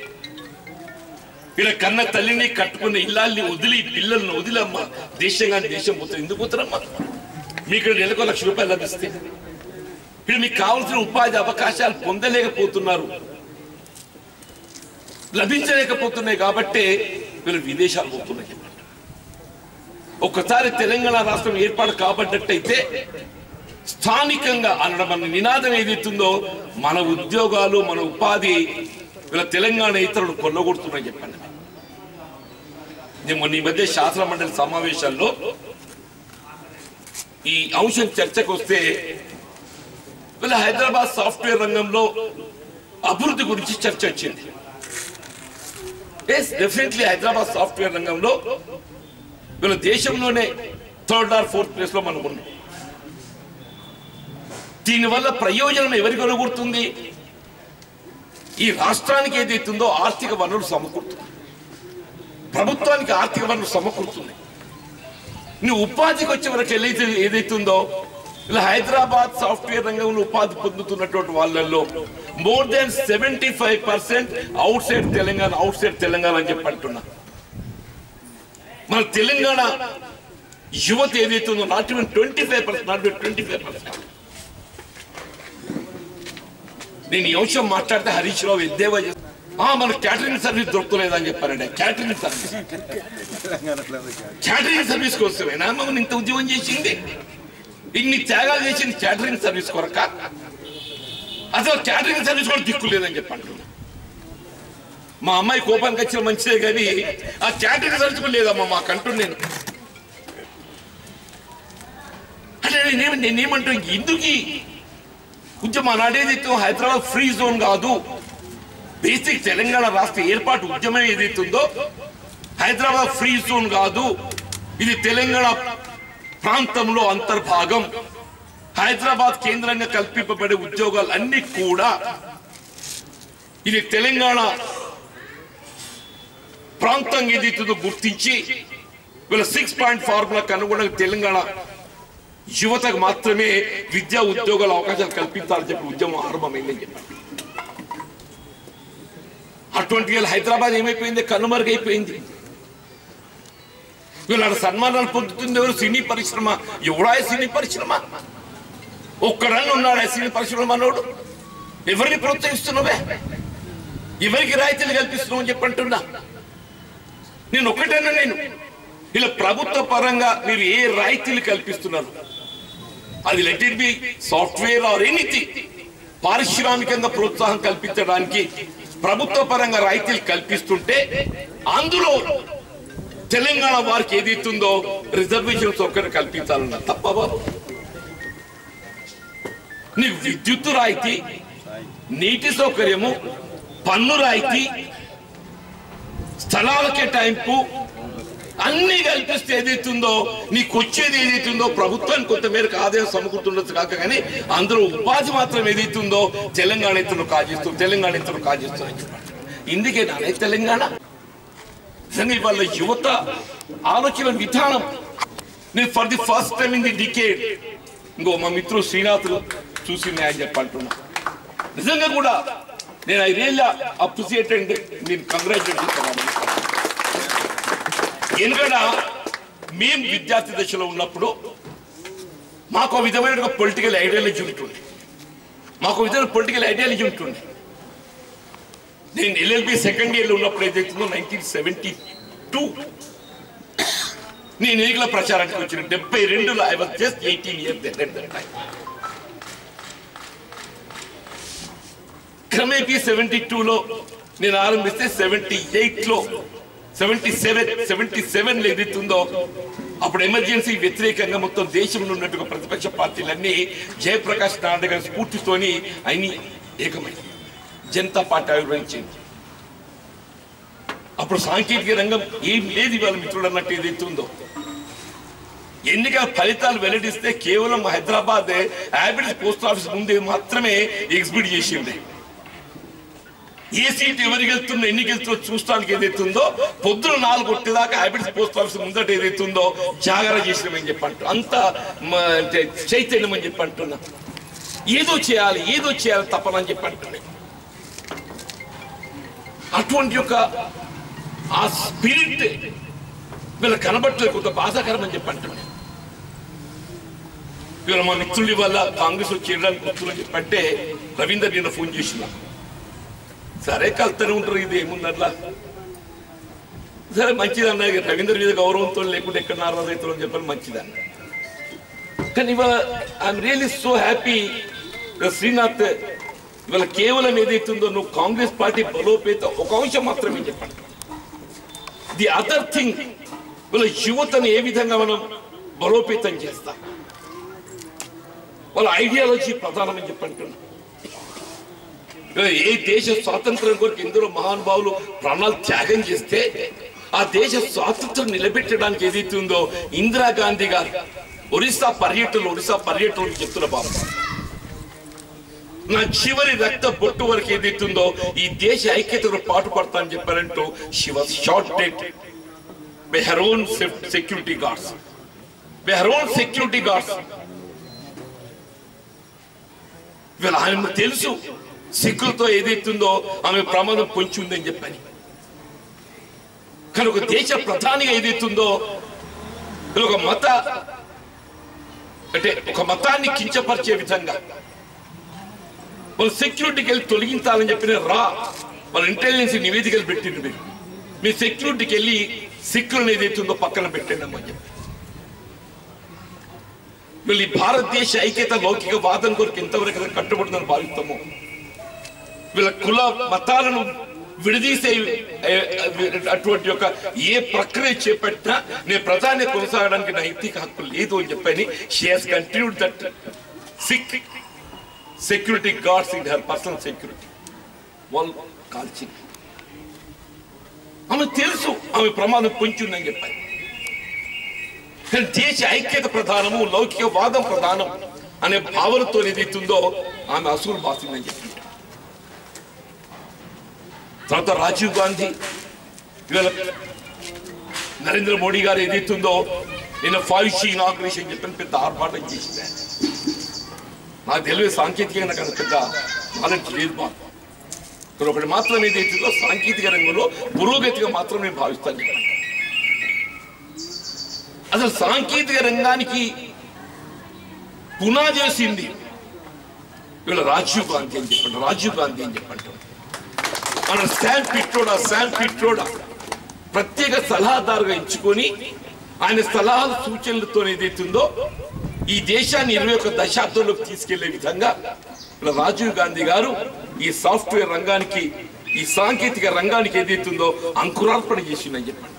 ఈయన కన్న తల్లిని కట్టుకున్న ఇల్లాల్ని వదిలి పిల్లల్ని వదిలమ్మ దేశం కానీ దేశం పోతారు ఎందుకు పోతారమ్మా మీకు ఇక్కడ నెలకు లక్ష రూపాయలు లభిస్తే ఇప్పుడు మీకు కావాల్సిన ఉపాధి అవకాశాలు పొందలేకపోతున్నారు లభించలేకపోతున్నాయి కాబట్టి వీళ్ళు విదేశాలు పోతున్నాయి ఒక్కసారి తెలంగాణ రాష్ట్రం ఏర్పాటు కాబడ్డట్టయితే స్థానికంగా అనడం మన నినాదం ఏదైతుందో మన ఉద్యోగాలు మన ఉపాధి వీళ్ళ తెలంగాణ ఇతరులు కొల్లగొడుతున్నాయి చెప్పండి నేను మొన్న ఈ మధ్య శాసన మండలి సమావేశాల్లో ఈ అంశం చర్చకు వస్తే వీళ్ళ హైదరాబాద్ సాఫ్ట్వేర్ రంగంలో అభివృద్ధి గురించి చర్చ వచ్చింది ఎస్ డెఫినెట్లీ హైదరాబాద్ సాఫ్ట్వేర్ రంగంలో వీళ్ళ దేశంలోనే థర్డ్ ఆర్ ఫోర్త్ ప్లేస్ లో మనం ఉన్నాం దీనివల్ల ప్రయోజనం ఎవరికి కనుగొడుతుంది ఈ రాష్ట్రానికి ఏదైతుందో ఆర్థిక వనరులు సమకూరుతుంది ప్రభుత్వానికి ఆర్థిక వనరులు సమకూరుతుంది నువ్వు ఉపాధికి వచ్చే వరకు ఏదైతే ఏదైతుందో ఇలా హైదరాబాద్ సాఫ్ట్వేర్ రంగంలో ఉపాధి పొందుతున్నటువంటి వాళ్ళల్లో more than seventy five percent outside Telangana outside Telangana అని చెప్పి అంటున్నా మన తెలంగాణ యువత ఏదైతుందో not even twenty five percent not twenty five percent నేను ఈ అంశం మాట్లాడితే హరీష్ రావు ఎద్దేవా చేస్తా ఆ, మన క్యాటరింగ్ సర్వీస్ దొరకలేదని చెప్పారండి క్యాటరింగ్ సర్వీస్ క్యాటరింగ్ సర్వీస్ కోసమేనా మమ్మల్ని ఇంత ఉద్యోగం చేసింది ఇన్ని త్యాగాలు చేసింది క్యాటరింగ్ సర్వీస్ కొరక అసలు క్యాటరింగ్ సర్వీస్ కూడా దిక్కు లేదని చెప్పండి మా అమ్మాయి కోపానికి వచ్చిన మంచిదే కానీ ఆ క్యాటరింగ్ సర్వీస్ కూడా లేదమ్మా మాకంటూ నేను అంటే నేనేమి నేనేమంటా ఎందుకు ఈ ఉద్యమం నాడేదైతే హైదరాబాద్ ఫ్రీ జోన్ కాదు బేసిక్ తెలంగాణ రాష్ట్ర ఏర్పాటు ఉద్యమం ఏదైతుందో హైదరాబాద్ ఫ్రీ జోన్ కాదు ఇది తెలంగాణ ప్రాంతంలో అంతర్భాగం హైదరాబాద్ కేంద్రంగా కల్పింపబడే ఉద్యోగాలు అన్ని కూడా ఇది తెలంగాణ ప్రాంతం ఏదైతుందో గుర్తించి వీళ్ళ సిక్స్ పాయింట్ ఫార్ములాకు అనుగుణంగా తెలంగాణ యువతకు మాత్రమే విద్యా ఉద్యోగాల అవకాశాలు కల్పించాలని చెప్పి ఉద్యమం ఆరంభమైందని చెప్పండి అటువంటి వేళ హైదరాబాద్ ఏమైపోయింది కనుమరుగైపోయింది వీళ్ళ సన్మానాలు పొందుతుంది ఎవరు సినీ పరిశ్రమ ఎవడా సినీ పరిశ్రమ ఒక్కడన్నా ఉన్నాడు సినీ పరిశ్రమ మనోడు ఎవరిని ప్రోత్సహిస్తున్నావే ఎవరికి రాయితీలు కల్పిస్తున్నావు అని చెప్పంటున్నా నేను ఒకటన్నా నేను ఇలా ప్రభుత్వ పరంగా మీరు ఏ రాయితీలు కల్పిస్తున్నారు అది let it be software or anything పారిశ్రామికంగా ప్రోత్సాహం కల్పించడానికి ప్రభుత్వ పరంగా రాయితీలు కల్పిస్తుంటే అందులో తెలంగాణ వారికి ఏదైతుందో రిజర్వేషన్ సౌకర్యం కల్పించాలన్న తప్ప బాబు నీకు విద్యుత్ రాయితీ నీటి సౌకర్యము పన్ను రాయితీ స్థలాల కేటాయింపు అన్ని కల్పిస్తే ఏదైతుందో నీకు వచ్చేది ఏదైతుందో ప్రభుత్వానికి కొంత మేరకు ఆదాయం సమకూరుతుండొచ్చు కాక కానీ అందులో ఉపాధి మాత్రం ఏదైతుందో తెలంగాణ ఇతరులు కాజేస్తూ తెలంగాణ ఇతరులు కాజేస్తూ ఇందుకే నానే తెలంగాణ నిజంగా ఇవాళ యువత ఆలోచన విధానం నేను for the first time in the decade ఇంకో మా మిత్రుడు శ్రీనాథులు చూసి న్యాయం చెప్పంటున్నా నిజంగా కూడా నేను ఐ రియల్ అప్రిసియేట్ అండ్ నేను కంగ్రాచులేట్ చేస్తున్నాను ఎందుకంటే మేము విద్యార్థి దశలో ఉన్నప్పుడు మాకు ఒక విధమైన పొలిటికల్ ఐడియాలజీ ఉంటుంది మాకు ఒక విధమైన పొలిటికల్ ఐడియాలజీ ఉంటుంది నేను ఎల్ఎల్బి సెకండ్ ఇయర్లో ఉన్నప్పుడు ఏదైతుందో నైన్టీన్ సెవెంటీ టూ నేను ఎన్నికల ప్రచారానికి వచ్చిన డెబ్బై రెండులో I was just eighteen years క్రమేపీ సెవెంటీ టూలో నేను ఆరంభిస్తే సెవెంటీ ఎయిట్లో సెవెంటీ సెవెన్ సెవెంటీ సెవెన్ ఏదైతుందో అప్పుడు ఎమర్జెన్సీ వ్యతిరేకంగా మొత్తం దేశంలో ఉన్నట్టుగా ప్రతిపక్ష పార్టీలన్నీ జయప్రకాష్ నారాయణ గారి స్ఫూర్తితోని అన్ని ఏకమై జనతా పార్టీ ఆవిర్భవించింది అప్పుడు సాంకేతిక రంగం ఏం లేదు ఇవాళ మిత్రుడు అన్నట్టు ఏదైతే ఉందో ఎన్నికల ఫలితాలు వెల్లడిస్తే కేవలం హైదరాబాద్ యాబిడ్స్ పోస్ట్ ఆఫీస్ ముందే మాత్రమే ఎగ్జిబిట్ చేసింది ఏ సీట్ ఎవరికి వెళ్తుందో ఎన్నికి వెళ్తుందో చూస్తానికి ఏదైతుందో పొద్దున నాలుగు కొట్టేదాకా హ్యాబిట్స్ పోస్ట్ ఆఫీస్ ముందట ఏదైతుందో జాగ్రత్త చేసినామని చెప్పంటు అంత మ, అంటే చైతన్యం అని చెప్పి అంటున్నా ఏదో చేయాలి ఏదో చేయాలి తప్పనని చెప్పి అంటున్నాయి అటువంటి యొక్క ఆ స్పిరిట్ వీళ్ళ కనబట్టలేదు కొంత బాధాకరం అని చెప్పి అంటున్నాయి వీళ్ళ మా మిత్రుడి వల్ల కాంగ్రెస్ లో చేరడానికి వస్తుందని చెప్పంటే రవీందర్ నిన్న ఫోన్ చేసిన సరే కలుతూనే ఉంటారు ఇది ఏముందట్లా సరే మంచిది అన్న ఇక రవీందర్ మీద గౌరవంతో లేకుంటే ఎక్కడ నారాజు అవుతారో అని చెప్పని మంచిది అన్న కానీ ఇవాళ I'm really so happy Srinath ఇవాళ కేవలం ఏదైతుందో నువ్వు కాంగ్రెస్ పార్టీ బలోపేత ఒక అంశం మాత్రమే చెప్పండి ది అదర్ థింగ్ వాళ్ళ యువతను ఏ విధంగా మనం బలోపేతం చేస్తాం వాళ్ళ ఐడియాలజీ ప్రధానమని చెప్పంటున్నాం ఏ దేశ స్వాతంత్రం కొరకు ఎందరో మహానుభావులు ప్రాణాలు త్యాగం చేస్తే ఆ దేశ స్వాతంత్రం నిలబెట్టడానికి ఏదైతే ఉందో ఇందిరాగాంధీ గారు ఒరిస్సా పర్యటనలు ఒరిస్సా పర్యటనలు చెప్తున్న బాబు నా చివరి రక్త బొట్టు వరకు ఏదైతే ఉందో ఈ దేశ ఐక్యతకు పాటు పడతా అని చెప్పారంటూ she was shot dead by her own security guards by her own security guards వీళ్ళ ఆయన తెలుసు సిక్కులతో ఏదైతుందో ఆమె ప్రమాదం పొంచి ఉందని చెప్పని కానీ ఒక దేశ ప్రధానిగా ఏదైతుందో వీళ్ళు ఒక మత అంటే ఒక మతాన్ని కించపరిచే విధంగా వాళ్ళు సెక్యూరిటీకి వెళ్ళి తొలగించాలని చెప్పిన రా వాళ్ళ ఇంటెలిజెన్స్ నివేదికలు పెట్టిండు మీరు మీ సెక్యూరిటీకి వెళ్ళి సిక్కులను ఏదైతుందో పక్కన పెట్టండి అమ్మని చెప్పి వీళ్ళు ఈ భారతదేశ ఐక్యత లౌకిక వాదం కొరకు ఎంతవరకు అయితే కట్టుబడుతుందని భావిస్తామో వీళ్ళ కుల మతాలను విడదీసే ఏ, అటువంటి యొక్క ఏ ప్రక్రియ చేపట్టినా నేను ప్రధాని కొనసాగడానికి నైతిక హక్కు లేదు అని చెప్పని she has continued that Sikh security guards in her personal security వాళ్ళు కాల్చింది ఆమె తెలుసు ఆమె ప్రమాదం పొంచుందని చెప్పారు కానీ దేశ ఐక్యత ప్రధానము లౌకిక వాదం ప్రధానం అనే భావనతో ఏదైతుందో ఆమె అసూలు బాసిందని చెప్పి తర్వాత రాజీవ్ గాంధీ ఇవాళ నరేంద్ర మోడీ గారు ఏదైతుందో నిన్న ఫైవ్ జీ ఇనాగ్రేషన్ చెప్పిన పెద్ద ఆర్భాటం చేసింది ఆయన. నాకు తెలియదు సాంకేతికంగా నాకు అంత పెద్ద నాలెడ్జ్ లేదు మాకు ఇక్కడ ఒకటి మాత్రం ఏదైతుందో సాంకేతిక రంగంలో పురోగతిగా మాత్రమే భావిస్తాను చెప్పండి అసలు సాంకేతిక రంగానికి పునాది వేసింది వీళ్ళ రాజీవ్ గాంధీ అని చెప్పండి రాజీవ్ గాంధీ అని చెప్పండి మన శామ్ పిట్రోడా శామ్ పిట్రోడా ప్రత్యేక సలహాదారుగా ఎంచుకొని ఆయన సలహాలు సూచనలతో ఏదైతుందో ఈ దేశాన్ని ఇరవై ఒక దశాబ్దంలోకి తీసుకెళ్లే విధంగా ఇలా రాజీవ్ గాంధీ గారు ఈ సాఫ్ట్వేర్ రంగానికి ఈ సాంకేతిక రంగానికి ఏదైతుందో అంకురార్పణ చేసిందని చెప్పండి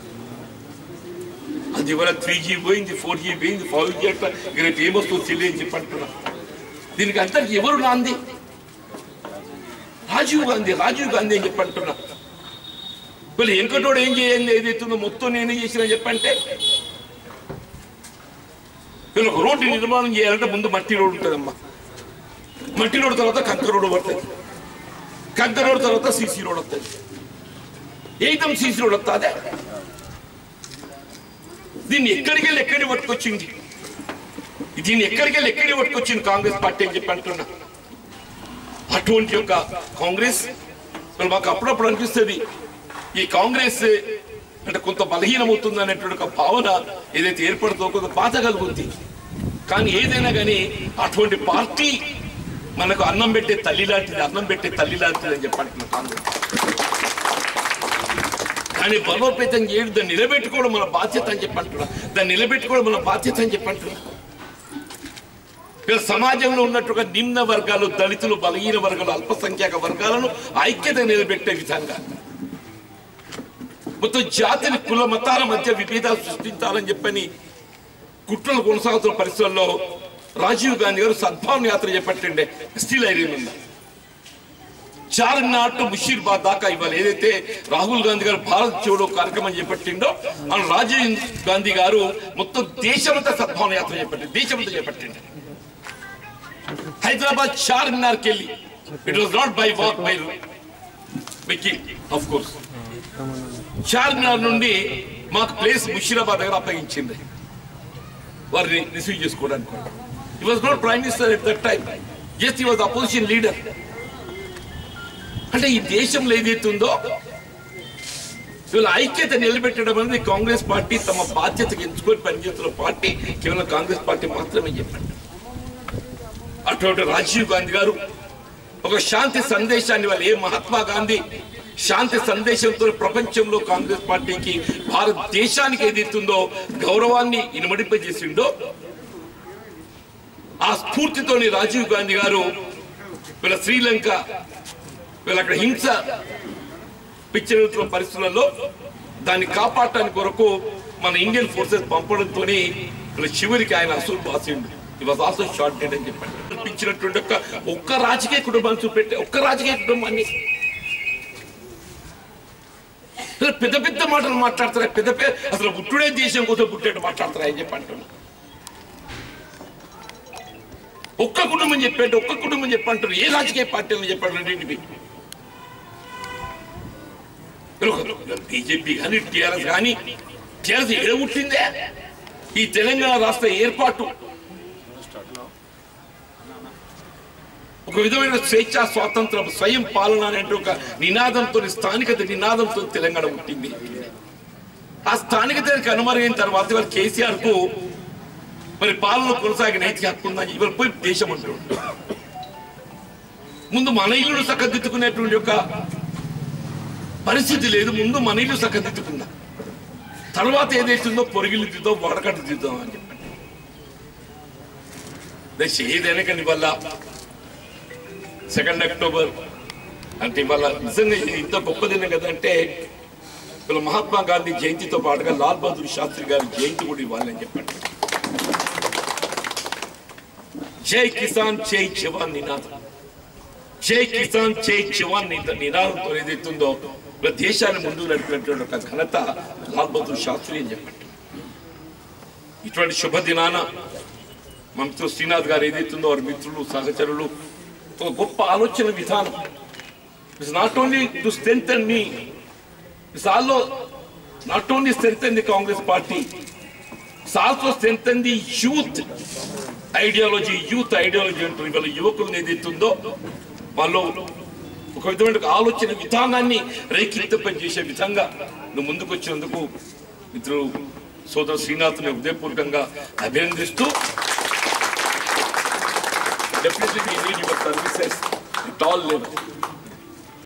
అది ఇవాళ త్రీ జీ పోయింది ఫోర్ జీ పోయింది ఫైవ్ జీ అట్లా ఇక రేపు ఏమొస్తుందో తెలియని చెప్పి అంటున్నా దీనికి అంతటి ఎవరు నాంది రాజీవ్ గాంధీ రాజీవ్ గాంధీ అని చెప్పి అంటున్నా వీళ్ళు వెంకటోడు ఏం చేయాలి ఏదైతుందో మొత్తం నేనే చేసిన చెప్పంటే వీళ్ళు ఒక రోడ్డు నిర్మాణం చేయాలంటే ముందు మట్టి రోడ్డు ఉంటుందమ్మా మట్టి రోడ్డు తర్వాత కంకర రోడ్డు పడుతుంది కంకర రోడ్డు తర్వాత సీసీ రోడ్ వస్తుంది ఏదం సీసీ రోడ్ వస్తుందే దీన్ని ఎక్కడికి వెళ్ళి ఎక్కడికి పట్టుకొచ్చింది దీన్ని ఎక్కడికి వెళ్ళి ఎక్కడికి పట్టుకొచ్చింది కాంగ్రెస్ పార్టీ అని చెప్పి అంటున్నా అటువంటి యొక్క కాంగ్రెస్ మరి మాకు అప్పుడప్పుడు అనిపిస్తుంది ఈ కాంగ్రెస్ అంటే కొంత బలహీనమవుతుంది అనేటువంటి ఒక భావన ఏదైతే ఏర్పడుతుందో కొంత బాధ కలుగుతుంది కానీ ఏదైనా కానీ అటువంటి పార్టీ మనకు అన్నం పెట్టే తల్లి లాంటిది అన్నం పెట్టే తల్లి లాంటిది అని చెప్పంటున్నాం కాంగ్రెస్ కానీ బలోపేతం చేయడం దాన్ని నిలబెట్టుకోవడం మన బాధ్యత అని చెప్పంటున్నా దాన్ని నిలబెట్టుకోవడం మన బాధ్యత అని చెప్పంటున్నా ఇలా సమాజంలో ఉన్నట్టుగా నిమ్న వర్గాలు దళితులు బలహీన వర్గాలు అల్పసంఖ్యాక వర్గాలను ఐక్యత నిలబెట్టే విధంగా మొత్తం జాతిని కుల మతాల మధ్య విభేదాలు సృష్టించాలని చెప్పని కుట్రలు కొనసాగుతున్న పరిస్థితుల్లో రాజీవ్ గాంధీ గారు సద్భావన యాత్ర చేపట్టిండే స్టీల్ ఐరన్ ఉంది చార్మినార్ టు ముషీర్బాద్ దాకా ఇవాళ ఏదైతే రాహుల్ గాంధీ గారు భారత్ చోడో కార్యక్రమం చేపట్టిండో మన రాజీవ్ గాంధీ గారు మొత్తం దేశమంతా సద్భావన యాత్ర చేపట్టింది దేశమంతా చేపట్టింది హైదరాబాద్ చార్మినార్కి వెళ్ళి it was not by walk by vehicle of course Charminar నుండి మాకు ప్లేస్ ముషీరాబాద్ దగ్గర అప్పగించింది వారిని రిసీవ్ చేసుకోవడానికి he was not prime minister at that time just he was opposition leader అంటే ఈ దేశంలో ఏదైతే ఉందో వీళ్ళ ఐక్యత నిలబెట్టడం అనేది కాంగ్రెస్ పార్టీ తమ బాధ్యతకు ఎంచుకొని పనిచేస్తున్న పార్టీ కేవలం కాంగ్రెస్ పార్టీ మాత్రమే చెప్పండి అటువంటి రాజీవ్ గాంధీ గారు ఒక శాంతి సందేశాన్ని వాళ్ళు ఏ మహాత్మా గాంధీ శాంతి సందేశంతో ప్రపంచంలో కాంగ్రెస్ పార్టీకి భారతదేశానికి ఏదైతుందో గౌరవాన్ని ఇనుమడింపజేసిండో ఆ స్ఫూర్తితోని రాజీవ్ గాంధీ గారు వీళ్ళ శ్రీలంక వీళ్ళ అక్కడ హింస పిచ్చెడుతున్న పరిస్థితులలో దాన్ని కాపాడటానికి కొరకు మన ఇండియన్ ఫోర్సెస్ పంపడంతో వీళ్ళ చివరికి ఆయన అసలు బాసిండు ఈ వాజ్ ఆల్సో షార్ట్ డేట్ అని చెప్పాడు అనిపించినటువంటి ఒక్క ఒక్క రాజకీయ కుటుంబాన్ని చూపెట్టే ఒక్క రాజకీయ కుటుంబాన్ని అసలు పెద్ద పెద్ద మాటలు మాట్లాడతారా పెద్ద పెద్ద అసలు పుట్టుడే దేశం కోసం పుట్టేట్టు మాట్లాడతారా అని చెప్పి అంటున్నా ఒక్క కుటుంబం చెప్పండి ఒక్క కుటుంబం చెప్పంటారు ఏ రాజకీయ పార్టీలు చెప్పండి రెండింటివి బీజేపీ కానీ టిఆర్ఎస్ కానీ టిఆర్ఎస్ ఏడ పుట్టిందే ఈ తెలంగాణ రాష్ట్ర ఏర్పాటు ఒక విధమైన స్వేచ్ఛ స్వాతంత్రం స్వయం పాలన అనే ఒక నినాదంతో స్థానికత నినాదంతో తెలంగాణ పుట్టింది ఆ స్థానికతకి కనుమరుగైన తర్వాత ఇవాళ కేసీఆర్ కు మరి పాలన కొనసాగిన నైతిక హక్కు ఉందని ఇవాళ పోయి దేశం అంటాడు ముందు మన ఇల్లును చక్కదిద్దుకునేటువంటి ఒక పరిస్థితి లేదు ముందు మన ఇల్లు చక్కదిద్దుకుందాం తర్వాత ఏదైతుందో పొరిగిల్లు దిద్దాం వడకట్టు దిద్దాం అని చెప్పండి దశ ఏదైనా కానీ వల్ల సెకండ్ అక్టోబర్ అంటే ఇవాళ నిజంగా ఇది ఇంత గొప్ప దినం కదా అంటే ఇవాళ మహాత్మా గాంధీ జయంతితో పాటుగా లాల్ బహదూర్ శాస్త్రి గారి జయంతి కూడా ఇవ్వాలని చెప్పండి జై కిసాన్ జై జవాన్ నినాదం జై కిసాన్ జై జవాన్ నిద- నినాదంతో ఏదైతుందో ఇవాళ దేశాన్ని ముందుకు నడిపినటువంటి ఒక ఘనత లాల్ బహదూర్ శాస్త్రి అని చెప్పండి ఇటువంటి శుభ దినాన మా మిత్రుడు శ్రీనాథ్ గారు ఏదైతుందో వారి మిత్రులు సహచరులు ఒక గొప్ప ఆలోచన విధానం it's not only to strength me it's also not only strength the Congress party it's also strength the youth ideology youth ideology అంటారు ఇవాళ యువకులు ఏదైతుందో వాళ్ళు ఒక విధమైన ఒక ఆలోచన విధానాన్ని రేకింతపని చేసే విధంగా నువ్వు ముందుకు వచ్చినందుకు మిత్రులు సోదరు శ్రీనాథ్ని హృదయపూర్వకంగా అభినందిస్తూ definitely we need your services at all levels.